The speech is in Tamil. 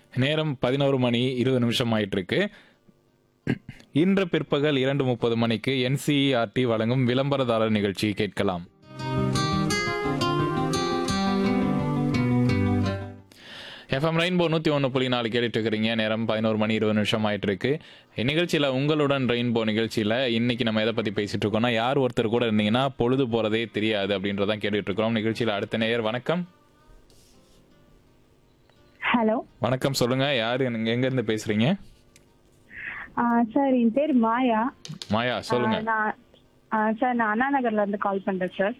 நேரம் பதினோரு மணி இருபது நிமிஷம் ஆயிட்டு இருக்கு இன்று பிற்பகல் இரண்டு முப்பது மணிக்கு என்சிஇஆர்டி வழங்கும் விளம்பரதாரர் நிகழ்ச்சி கேட்கலாம் எஃப்எம் ரெயின்போ நூற்றி ஒன்று புள்ளி நாலு கேட்டுட்டு இருக்கிறீங்க நேரம் பதினோரு மணி இருபது நிமிஷம் ஆயிட்டு இருக்கு இந்நிகழ்ச்சியில் உங்களுடன் ரெயின்போ நிகழ்ச்சியில் இன்னைக்கு நம்ம எதை பற்றி பேசிட்டு இருக்கோம்னா யார் ஒருத்தர் கூட இருந்தீங்கன்னா பொழுது போகிறதே தெரியாது அப்படின்றதான் கேட்டுட்டு இருக்கிறோம் நிகழ்ச்சியில் அடுத்த நேயர் வணக்கம் ஹலோ வணக்கம் சொல்லுங்க யார் எங்க- எங்கேருந்து பேசுறீங்க சார் என் பேர் மாயா மாயா சொல்லுங்க ஆ, நான் ஆ, சார் நான் அண்ணா நகர்ல இருந்து கால் பண்றேன் சார்